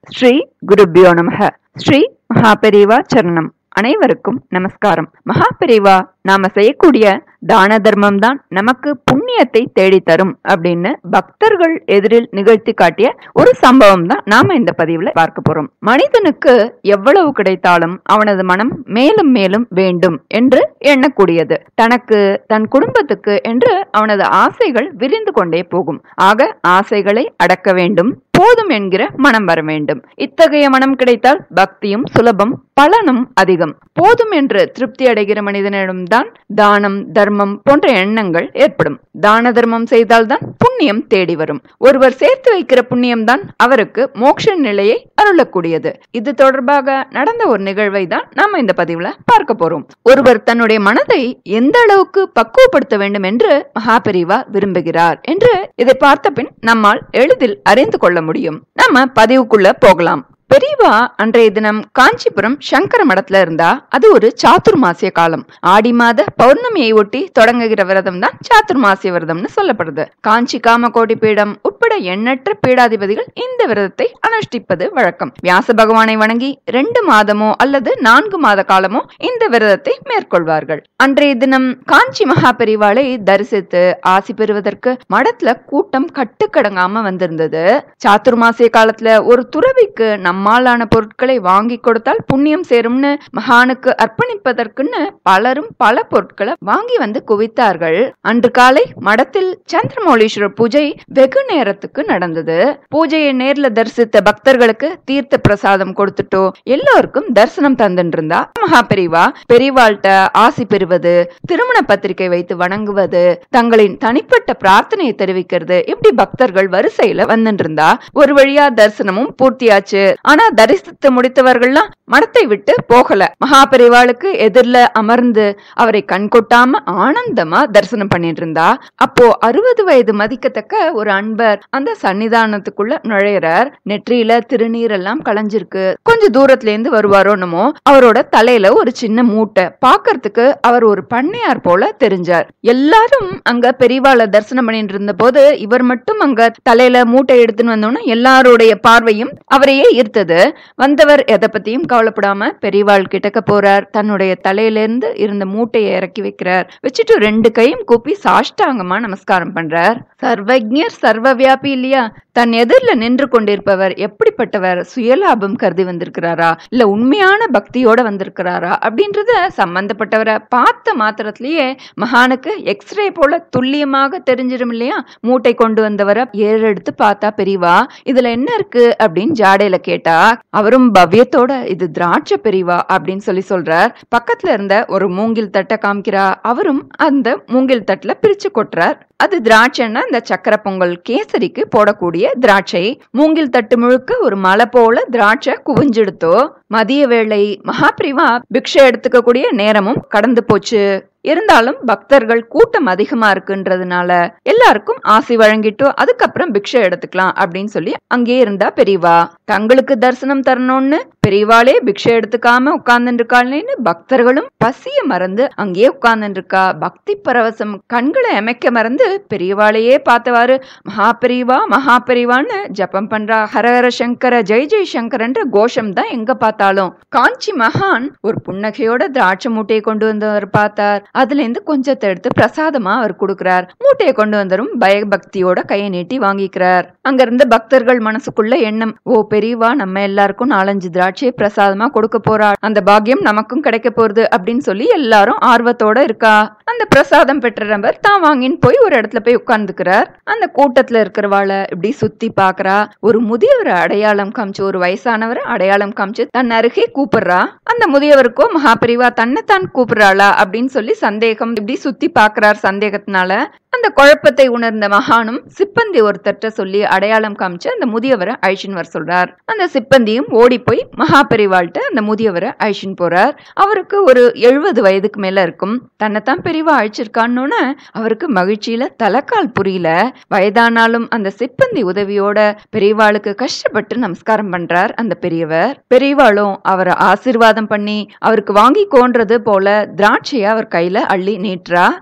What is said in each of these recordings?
ஸ்ரீ குருபியோ நமக ஸ்ரீ மகாபெரிவா சரணம் அனைவருக்கும் நமஸ்காரம் மகாபெரிவா நாம செய்யக்கூடிய தான தர்மம் தான் நமக்கு புண்ணியத்தை தேடித் தரும் அப்படின்னு பக்தர்கள் எதிரில் நிகழ்த்தி காட்டிய ஒரு சம்பவம் தான் நாம இந்த பதிவுல பார்க்க போறோம் மனிதனுக்கு எவ்வளவு கிடைத்தாலும் அவனது மனம் மேலும் மேலும் வேண்டும் என்று எண்ணக்கூடியது தனக்கு தன் குடும்பத்துக்கு என்று அவனது ஆசைகள் விரிந்து கொண்டே போகும் ஆக ஆசைகளை அடக்க வேண்டும் போதும் என்கிற மனம் வர வேண்டும் இத்தகைய மனம் கிடைத்தால் பக்தியும் சுலபம் பலனும் அதிகம் போதும் என்று திருப்தி அடைகிற மனிதனிடம்தான் தானம் தர்மம் போன்ற எண்ணங்கள் ஏற்படும் தான தர்மம் செய்தால்தான் புண்ணியம் தேடி வரும் ஒருவர் சேர்த்து வைக்கிற புண்ணியம் தான் அவருக்கு மோட்ச நிலையை அருளக்கூடியது இது தொடர்பாக நடந்த ஒரு நிகழ்வை தான் நாம இந்த பதிவுல பார்க்க போறோம் ஒருவர் தன்னுடைய மனதை எந்த அளவுக்கு பக்குவப்படுத்த வேண்டும் என்று மகாபெரிவா விரும்புகிறார் என்று இதை பார்த்த பின் நம்மால் எளிதில் அறிந்து கொள்ள முடியும் நாம பதிவுக்குள்ள போகலாம் பெரியவா அன்றைய தினம் காஞ்சிபுரம் சங்கர மடத்துல இருந்தா அது ஒரு சாத்துர்மாசிய காலம் ஆடி மாத பௌர்ணமியை ஒட்டி தொடங்குகிற விரதம் தான் சாத்துர்மாசிய விரதம்னு சொல்லப்படுது காஞ்சி காமகோடி பீடம் உட்பட எண்ணற்ற பீடாதிபதிகள் இந்த விரதத்தை அனுஷ்டிப்பது வழக்கம் வியாச பகவானை வணங்கி ரெண்டு மாதமோ அல்லது நான்கு மாத காலமோ இந்த விரதத்தை மேற்கொள்வார்கள் அன்றைய தினம் காஞ்சி மகா பெரிவாளை தரிசித்து ஆசி பெறுவதற்கு மடத்துல கூட்டம் கட்டுக்கடங்காம வந்திருந்தது சாத்துர்மாசிய காலத்துல ஒரு துறவிக்கு நம்மாலான பொருட்களை வாங்கி கொடுத்தால் புண்ணியம் சேரும்னு மகானுக்கு அர்ப்பணிப்பதற்குன்னு பலரும் பல பொருட்களை வாங்கி வந்து குவித்தார்கள் அன்று காலை மடத்தில் சந்திரமௌலீஸ்வரர் பூஜை வெகு நேரத்துக்கு நடந்தது பூஜையை நேர்ல தரிசித்த பக்தர்களுக்கு தீர்த்த பிரசாதம் கொடுத்துட்டோ எல்லோருக்கும் தரிசனம் தந்துட்டு இருந்தா மகா பெரிவா பெரிவாள்கிட்ட ஆசி பெறுவது திருமண பத்திரிகை வைத்து வணங்குவது தங்களின் தனிப்பட்ட பிரார்த்தனையை தெரிவிக்கிறது இப்படி பக்தர்கள் வரிசையில வந்துட்டு இருந்தா ஒரு வழியா தரிசனமும் பூர்த்தியாச்சு ஆனா தரிசித்து முடித்தவர்கள்லாம் மடத்தை விட்டு போகல மகாபெரிவாளுக்கு எதிரில அமர்ந்து அவரை கண்கொட்டாம ஆனந்தமா தரிசனம் பண்ணிட்டு இருந்தா அப்போ அறுபது வயது மதிக்கத்தக்க ஒரு அன்பர் அந்த சன்னிதானத்துக்குள்ள நுழையிறார் நெற்றியில திருநீர் எல்லாம் களைஞ்சிருக்கு கொஞ்சம் தூரத்துல இருந்து வருவாரோன்னுமோ அவரோட தலையில ஒரு சின்ன மூட்டை பாக்குறதுக்கு அவர் ஒரு பண்ணையார் போல தெரிஞ்சார் எல்லாரும் அங்க பெரியவாளை தரிசனம் பண்ணிட்டு இருந்த போது இவர் மட்டும் அங்க தலையில மூட்டை எடுத்துன்னு வந்தோன்னா எல்லாருடைய பார்வையும் அவரையே ஈர்த்தது வந்தவர் எதை பத்தியும் கவலைப்படாம பெரியவாள் கிட்டக்க போறார் தன்னுடைய தலையில இருந்து இருந்த மூட்டையை இறக்கி வைக்கிறார் வச்சுட்டு ரெண்டு கையும் கூப்பி சாஷ்டாங்கமா நமஸ்காரம் பண்றார் சர்வஜர் சர்வ வியாபி இல்லையா தன் எதிரில் நின்று கொண்டிருப்பவர் எப்படிப்பட்டவர் சுயலாபம் கருதி வந்திருக்கிறாரா இல்ல உண்மையான பக்தியோட வந்திருக்கிறாரா அப்படின்றத சம்பந்தப்பட்டவரை பார்த்த மாத்திரத்திலேயே மகானுக்கு எக்ஸ்ரே போல துல்லியமாக தெரிஞ்சிடும் இல்லையா மூட்டை கொண்டு வந்தவரை ஏறெடுத்து பார்த்தா பெரியவா இதுல என்ன இருக்கு அப்படின்னு ஜாடையில கேட்டா அவரும் பவ்யத்தோட இது திராட்சை பெரியவா அப்படின்னு சொல்லி சொல்றார் பக்கத்துல இருந்த ஒரு மூங்கில் தட்டை காமிக்கிறா அவரும் அந்த மூங்கில் தட்டுல பிரிச்சு கொட்டுறார் அது திராட்சைன்னா இந்த சக்கரை பொங்கல் கேசரிக்கு போடக்கூடிய திராட்சை மூங்கில் தட்டு முழுக்க ஒரு மலை போல திராட்சை குவிஞ்செடுத்தோ மதிய வேளை மகாபிரிவா பிக்ஷை எடுத்துக்க கூடிய நேரமும் கடந்து போச்சு இருந்தாலும் பக்தர்கள் கூட்டம் அதிகமா இருக்குன்றதுனால எல்லாருக்கும் ஆசி வழங்கிட்டோ அதுக்கப்புறம் பிக்ஷை எடுத்துக்கலாம் அப்படின்னு சொல்லி அங்கே இருந்தா பெரியவா தங்களுக்கு தரிசனம் தரணும்னு பெரியவாளே பிக்ஷை எடுத்துக்காம உட்கார்ந்துட்டு இருக்காள்னு பக்தர்களும் பசிய மறந்து அங்கேயே உட்கார்ந்துட்டு இருக்கா பக்தி பரவசம் கண்களை அமைக்க மறந்து பெரியவாளையே பார்த்தவாறு மகா பெரியவா மகா பெரியவான்னு ஜபம் பண்றா ஹரஹர சங்கர ஜெய் ஜெய் சங்கரன்ற கோஷம் தான் எங்க பார்த்தாலும் காஞ்சி மகான் ஒரு புன்னகையோட திராட்சை மூட்டையை கொண்டு வந்தவர் பார்த்தார் அதுல இருந்து கொஞ்சத்தை எடுத்து பிரசாதமா அவர் கொடுக்கிறார் மூட்டையை கொண்டு வந்தரும் பயபக்தியோட கையை நீட்டி வாங்கிக்கிறார் அங்க இருந்த பக்தர்கள் மனசுக்குள்ள எண்ணம் ஓ பெரியவா நம்ம எல்லாருக்கும் நாலஞ்சு திராட்சையை பிரசாதமா கொடுக்க போறா அந்த பாக்கியம் நமக்கும் கிடைக்க போறது அப்படின்னு சொல்லி எல்லாரும் ஆர்வத்தோட இருக்கா அந்த பிரசாதம் பெற்ற நபர் தான் வாங்கின்னு போய் ஒரு இடத்துல போய் உட்கார்ந்துக்கிறார் அந்த கூட்டத்துல இருக்கிறவாளை இப்படி சுத்தி பாக்குறா ஒரு முதியவரை அடையாளம் காமிச்சு ஒரு வயசானவரை அடையாளம் காமிச்சு தன் அருகே கூப்பிடுறா அந்த முதியவருக்கோ மகாபிரிவா தன்னைத்தான் கூப்பிடுறாளா அப்படின்னு சொல்லி சந்தேகம் இப்படி சுத்தி பாக்குறார் சந்தேகத்தினால அந்த குழப்பத்தை உணர்ந்த மகானும் சிப்பந்தி ஒருத்தர்ட்ட சொல்லி அடையாளம் காமிச்சு அந்த முதியவரை அழிச்சின் வர சொல்றார் அந்த சிப்பந்தியும் ஓடி போய் மகாபெரிவாள்கிட்ட அந்த முதியவரை அழிச்சின் போறார் அவருக்கு ஒரு எழுபது வயதுக்கு மேல இருக்கும் தன்னைத்தான் பெரியவா அழிச்சிருக்கான்னு அவருக்கு மகிழ்ச்சியில தலைக்கால் புரியல வயதானாலும் அந்த சிப்பந்தி உதவியோட பெரியவாளுக்கு கஷ்டப்பட்டு நமஸ்காரம் பண்றார் அந்த பெரியவர் பெரியவாளும் அவரை ஆசிர்வாதம் பண்ணி அவருக்கு வாங்கி கோன்றது போல திராட்சைய அவர் கையில அள்ளி நீட்டுறா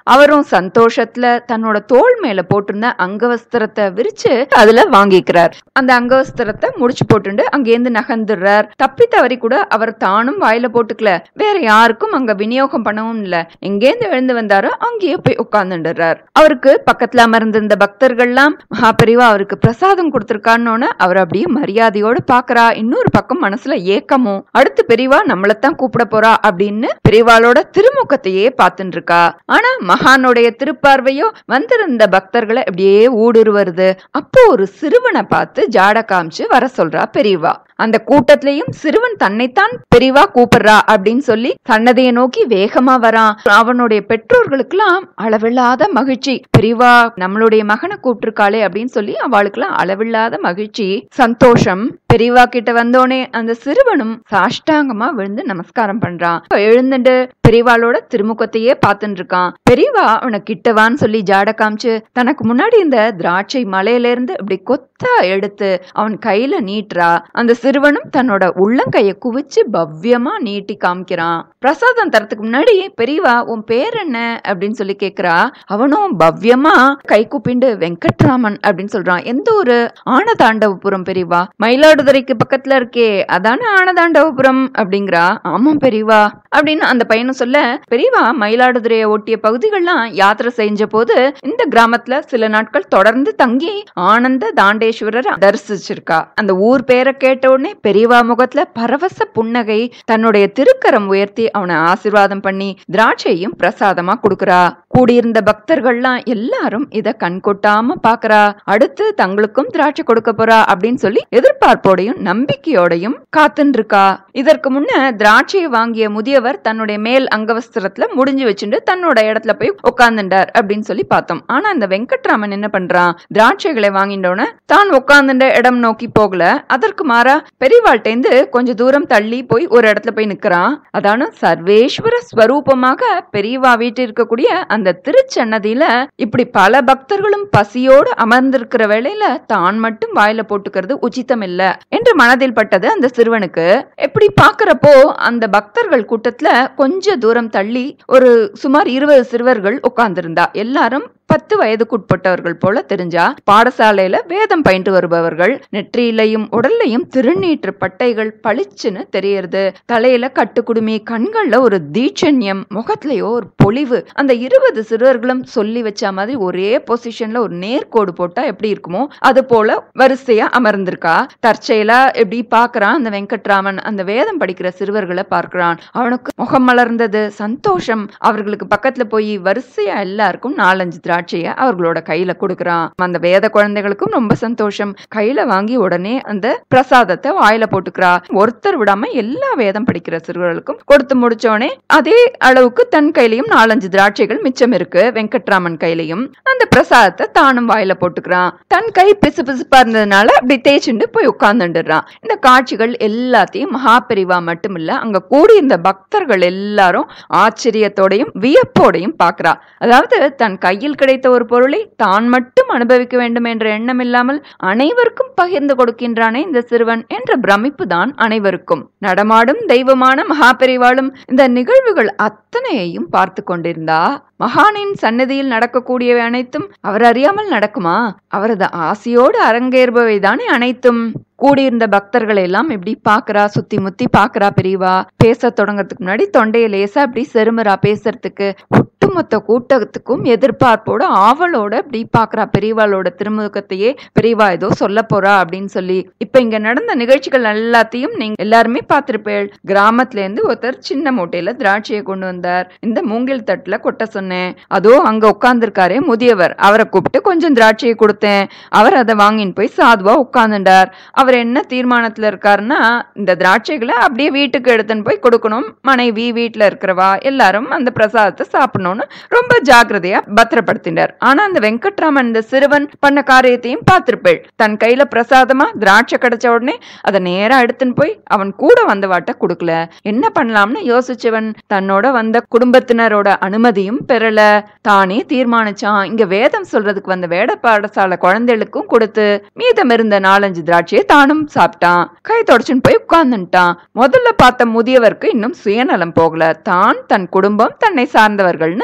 அவரும் சந்தோஷத்துல தன்னோட தோள் மேல போட்டிருந்த அங்கவஸ்திரத்தை விரிச்சு அதுல வாங்கிக்கிறார் அந்த அங்கவஸ்திரத்தை முடிச்சு போட்டுண்டு அங்கேருந்து நகர்ந்துடுறார் தப்பி தவறி கூட அவர் தானும் வாயில போட்டுக்கல வேற யாருக்கும் அங்க விநியோகம் பண்ணவும் இல்ல எங்கேருந்து எழுந்து வந்தாரோ அங்கேயே போய் உட்கார்ந்துடுறார் அவருக்கு பக்கத்துல அமர்ந்திருந்த பக்தர்கள்லாம் மகாபெரிவா அவருக்கு பிரசாதம் கொடுத்திருக்கான்னு அவர் அப்படியே மரியாதையோடு பாக்குறா இன்னொரு பக்கம் மனசுல ஏக்கமும் அடுத்து பெரியவா நம்மளத்தான் கூப்பிட போறா அப்படின்னு பெரியவாளோட திருமுகத்தையே பார்த்துட்டு இருக்கா ஆனா மகானுடைய திருப்பார்வையோ வந்திருந்த பக்தர்களை அப்படியே ஊடுருவருது அப்போ ஒரு சிறுவனை பார்த்து ஜாட காமிச்சு வர சொல்றா பெரியவா அந்த கூட்டத்திலையும் சிறுவன் தன்னைத்தான் பெரியவா கூப்பிடுறா அப்படின்னு சொல்லி சன்னதியை நோக்கி வேகமா வரான் அவனுடைய பெற்றோர்களுக்கெல்லாம் அளவில்லாத மகிழ்ச்சி பெரியவா நம்மளுடைய மகனை கூப்பிட்டிருக்காளே அப்படின்னு சொல்லி அவளுக்கெல்லாம் அளவில்லாத மகிழ்ச்சி சந்தோஷம் பெரியவா கிட்ட வந்தோடனே அந்த சிறுவனும் சாஷ்டாங்கமா விழுந்து நமஸ்காரம் பண்றான் எழுந்துட்டு பெரியவாளோட திருமுகத்தையே பார்த்துட்டு இருக்கான் பெரியவா அவனை கிட்டவான்னு சொல்லி ஜாட காமிச்சு தனக்கு முன்னாடி இந்த திராட்சை மலையில இருந்து இப்படி கொத்தா எடுத்து அவன் கையில நீட்டுறா அந்த சிறுவனும் தன்னோட உள்ளங்கைய குவிச்சு பவ்யமா நீட்டி காமிக்கிறான் பிரசாதம் தரத்துக்கு முன்னாடி பெரியவா உன் பேர் என்ன அப்படின்னு சொல்லி கேக்குறா அவனும் பவ்யமா கை கூப்பிண்டு வெங்கட்ராமன் அப்படின்னு சொல்றான் எந்த ஒரு ஆனதாண்டவபுரம் பெரியவா மயிலாடுதுறைக்கு பக்கத்துல இருக்கே அதானே ஆனதாண்டவபுரம் அப்படிங்கிறா ஆமாம் பெரியவா அப்படின்னு அந்த பையனும் சொல்ல பெரியவா மயிலாடுதுறையை ஒட்டிய பகுதிகள்லாம் யாத்திரை செஞ்ச போது இந்த கிராமத்துல சில நாட்கள் தொடர்ந்து தங்கி ஆனந்த தாண்டேஸ்வரர் தரிசிச்சிருக்கா அந்த ஊர் பேரை கேட்ட உடனே பெரியவா முகத்துல பரவச புன்னகை தன்னுடைய திருக்கரம் உயர்த்தி அவனை ஆசிர்வாதம் பண்ணி திராட்சையும் பிரசாதமா கொடுக்கறா கூடியிருந்த பக்தர்கள்லாம் எல்லாரும் இத கண் கொட்டாம பாக்குறா அடுத்து தங்களுக்கும் திராட்சை கொடுக்க போறா அப்படின்னு சொல்லி எதிர்பார்ப்போடையும் நம்பிக்கையோடையும் காத்துன்னு இருக்கா இதற்கு முன்ன திராட்சையை வாங்கிய முதியவர் தன்னுடைய மேல் அங்கவஸ்திரத்துல முடிஞ்சு வச்சுட்டு தன்னோட இடத்துல போய் உட்கார்ந்துட்டார் அப்படின்னு சொல்லி பார்த்தோம் ஆனா இந்த வெங்கட்ராமன் என்ன பண்றான் திராட்சைகளை வாங்கிட்டோன்னு தான் உட்கார்ந்துட்ட இடம் நோக்கி போகல அதற்கு மாறா பெரியவாள்கிட்டேந்து கொஞ்ச தூரம் தள்ளி போய் ஒரு இடத்துல போய் நிக்கிறான் அதான சர்வேஸ்வர ஸ்வரூபமாக பெரியவா வீட்டு இருக்கக்கூடிய அந்த திருச்சன்னதியில இப்படி பல பக்தர்களும் பசியோடு அமர்ந்திருக்கிற வேளையில தான் மட்டும் வாயில போட்டுக்கிறது உச்சிதம் இல்ல என்று மனதில் பட்டது அந்த சிறுவனுக்கு எப்படி பாக்குறப்போ அந்த பக்தர்கள் கூட்டத்துல கொஞ்ச தூரம் தள்ளி ஒரு சுமார் இருபது சிறுவர்கள் உட்கார்ந்திருந்தா எல்லாரும் பத்து வயதுக்குட்பட்டவர்கள் போல தெரிஞ்சா பாடசாலையில வேதம் பயின்று வருபவர்கள் நெற்றியிலையும் உடல்லையும் திருநீற்று பட்டைகள் பளிச்சுன்னு தெரியறது தலையில கட்டுக்குடுமி கண்கள்ல ஒரு தீட்சண்யம் முகத்திலேயோ ஒரு பொலிவு அந்த இருபது சிறுவர்களும் சொல்லி வச்ச மாதிரி ஒரே பொசிஷன்ல ஒரு நேர்கோடு போட்டா எப்படி இருக்குமோ அது போல வரிசையா அமர்ந்திருக்கா தற்செயலா எப்படி பாக்குறான் அந்த வெங்கட்ராமன் அந்த வேதம் படிக்கிற சிறுவர்களை பார்க்கிறான் அவனுக்கு முகம் மலர்ந்தது சந்தோஷம் அவர்களுக்கு பக்கத்துல போய் வரிசையா எல்லாருக்கும் நாலஞ்சு திராட்சைய அவர்களோட கையில கொடுக்கறான் அந்த வேத குழந்தைகளுக்கும் ரொம்ப சந்தோஷம் கையில வாங்கி உடனே அந்த பிரசாதத்தை வாயில போட்டுக்கிறா ஒருத்தர் விடாம எல்லா வேதம் படிக்கிற சிறுவர்களுக்கும் கொடுத்து முடிச்சோடனே அதே அளவுக்கு தன் கையிலயும் நாலஞ்சு திராட்சைகள் மிச்சம் இருக்கு வெங்கட்ராமன் கையிலயும் அந்த பிரசாதத்தை தானும் வாயில போட்டுக்கிறான் தன் கை பிசு பிசுப்பா இருந்ததுனால அப்படி தேய்ச்சுண்டு போய் உட்கார்ந்துடுறான் இந்த காட்சிகள் எல்லாத்தையும் மகாபெரிவா மட்டும் இல்ல அங்க கூடி இந்த பக்தர்கள் எல்லாரும் ஆச்சரியத்தோடையும் வியப்போடையும் பார்க்கறா அதாவது தன் கையில் கிடைத்த ஒரு பொருளை தான் மட்டும் அனுபவிக்க வேண்டும் என்ற எண்ணம் இல்லாமல் அனைவருக்கும் பகிர்ந்து கொடுக்கின்றானே இந்த சிறுவன் என்ற பிரமிப்பு தான் அனைவருக்கும் நடமாடும் தெய்வமான மகாபெரிவாளும் இந்த நிகழ்வுகள் அத்தனையையும் பார்த்து கொண்டிருந்தா மகானின் சன்னதியில் நடக்கக்கூடியவை அனைத்தும் அவர் அறியாமல் நடக்குமா அவரது ஆசையோடு அரங்கேறுபவை தானே அனைத்தும் கூடியிருந்த பக்தர்களை எல்லாம் இப்படி பாக்குறா சுத்தி முத்தி பாக்குறா பெரியவா பேச தொடங்கறதுக்கு முன்னாடி தொண்டைய லேசா அப்படி செருமுறா பேசுறதுக்கு ஒட்டுமொத்த கூட்டத்துக்கும் எதிர்பார்ப்போட ஆவலோட இப்படி பாக்குறா பெரியவாளோட திருமுகத்தையே பெரியவா ஏதோ சொல்ல போறா அப்படின்னு சொல்லி இப்ப இங்க நடந்த நிகழ்ச்சிகள் எல்லாத்தையும் நீங்க எல்லாருமே பார்த்திருப்பேள் கிராமத்துல இருந்து ஒருத்தர் சின்ன மூட்டையில திராட்சையை கொண்டு வந்தார் இந்த மூங்கில் தட்டுல கொட்ட சொன்னேன் அதோ அங்க உட்கார்ந்துருக்காரே முதியவர் அவரை கூப்பிட்டு கொஞ்சம் திராட்சையை கொடுத்தேன் அவர் அதை வாங்கின்னு போய் சாதுவா உட்கார்ந்துட்டார் அவர் என்ன தீர்மானத்துல இருக்காருன்னா இந்த திராட்சைகளை அப்படியே வீட்டுக்கு எடுத்துன்னு போய் கொடுக்கணும் மனைவி வீட்டுல இருக்கிறவா எல்லாரும் அந்த பிரசாதத்தை சாப்பிடணும்னு ரொம்ப ஜாக்கிரதையா பத்திரப்படுத்தினார் ஆனா அந்த வெங்கட்ராமன் இந்த சிறுவன் பண்ண காரியத்தையும் பார்த்திருப்பேள் தன் கையில பிரசாதமா திராட்சை கிடைச்ச உடனே அதை நேரா எடுத்துன்னு போய் அவன் கூட வந்த வாட்ட கொடுக்கல என்ன பண்ணலாம்னு யோசிச்சவன் தன்னோட வந்த குடும்பத்தினரோட அனுமதியும் பெறல தானே தீர்மானிச்சான் இங்க வேதம் சொல்றதுக்கு வந்த வேட பாடசாலை குழந்தைகளுக்கும் கொடுத்து மீதம் இருந்த நாலஞ்சு திராட்சையை தானும் சாப்பிட்டான் கை தொடச்சுன்னு போய் உட்கார்ந்துட்டான் முதல்ல பார்த்த முதியவருக்கு இன்னும் சுயநலம் போகல தான் தன் குடும்பம் தன்னை சார்ந்தவர்கள்னு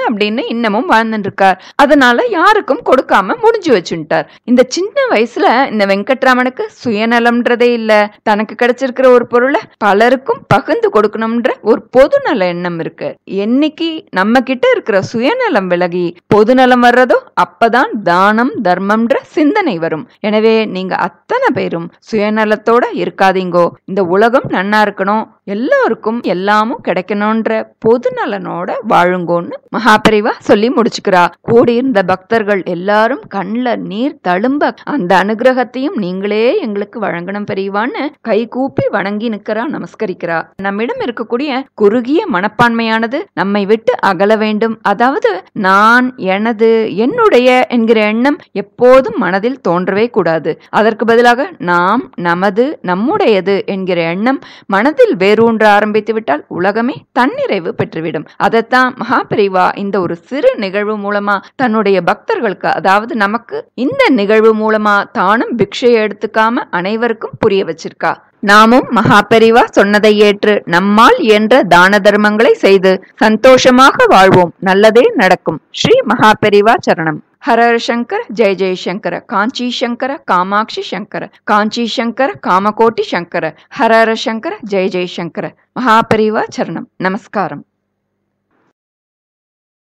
அப்படின்னு இன்னமும் வாழ்ந்துட்டு இருக்கார் அதனால யாருக்கும் கொடுக்காம முடிஞ்சு வச்சுட்டார் இந்த சின்ன வயசுல இந்த வெங்கட்ராமனுக்கு சுயநலம்ன்றதே இல்ல தனக்கு கிடைச்சிருக்கிற ஒரு பொருளை பலருக்கும் பகிர்ந்து கொடுக்கணும்ன்ற ஒரு பொதுநல எண்ணம் இருக்கு என்னைக்கு நம்ம கிட்ட இருக்கிற சுயநலம் விலகி பொதுநலம் வர்றதோ அப்பதான் தானம் தர்மம்ன்ற சிந்தனை வரும் எனவே நீங்க அத்தனை பேரும் சுயநலத்தோட இருக்காதீங்கோ இந்த உலகம் நன்னா இருக்கணும் எல்லாருக்கும் எல்லாமும் கிடைக்கணும்ன்ற பொதுநலனோட வாழுங்கோன்னு மகாபரிவா சொல்லி முடிச்சுக்கிறா கூடியிருந்த பக்தர்கள் எல்லாரும் கண்ல நீர் தழும்ப அந்த அனுகிரகத்தையும் நீங்களே எங்களுக்கு வழங்கணும் பெரியவான்னு கை கூப்பி வணங்கி நிக்கிறா நமஸ்கரிக்கிறா நம்மிடம் இருக்கக்கூடிய குறுகிய மனப்பான்மையானது நம்மை விட்டு அகல வேண்டும் அதாவது நான் எனது என்னுடைய என்கிற எண்ணம் எப்போதும் மனதில் தோன்றவே கூடாது அதற்கு பதிலாக நாம் நமது நம்முடையது என்கிற எண்ணம் மனதில் வேரூன்ற ஆரம்பித்து விட்டால் உலகமே தன்னிறைவு பெற்றுவிடும் அதைத்தான் மகாபிரிவா இந்த ஒரு சிறு நிகழ்வு மூலமா தன்னுடைய பக்தர்களுக்கு அதாவது நமக்கு இந்த நிகழ்வு மூலமா தானும் பிக்ஷையை எடுத்துக்காம அனைவருக்கும் புரிய வச்சிருக்கா நாமும் மகாபெரிவா சொன்னதை ஏற்று நம்மால் இயன்ற தான தர்மங்களை செய்து சந்தோஷமாக வாழ்வோம் நல்லதே நடக்கும் ஸ்ரீ மகாபெரிவா சரணம் ஹரஹர சங்கர ஜெய ஜெயசங்கர காஞ்சி சங்கர காமாட்சி சங்கர காஞ்சி சங்கர காமகோட்டி சங்கர ஹரஹர சங்கர ஜெய ஜெயசங்கர மகாபெரிவா சரணம் நமஸ்காரம்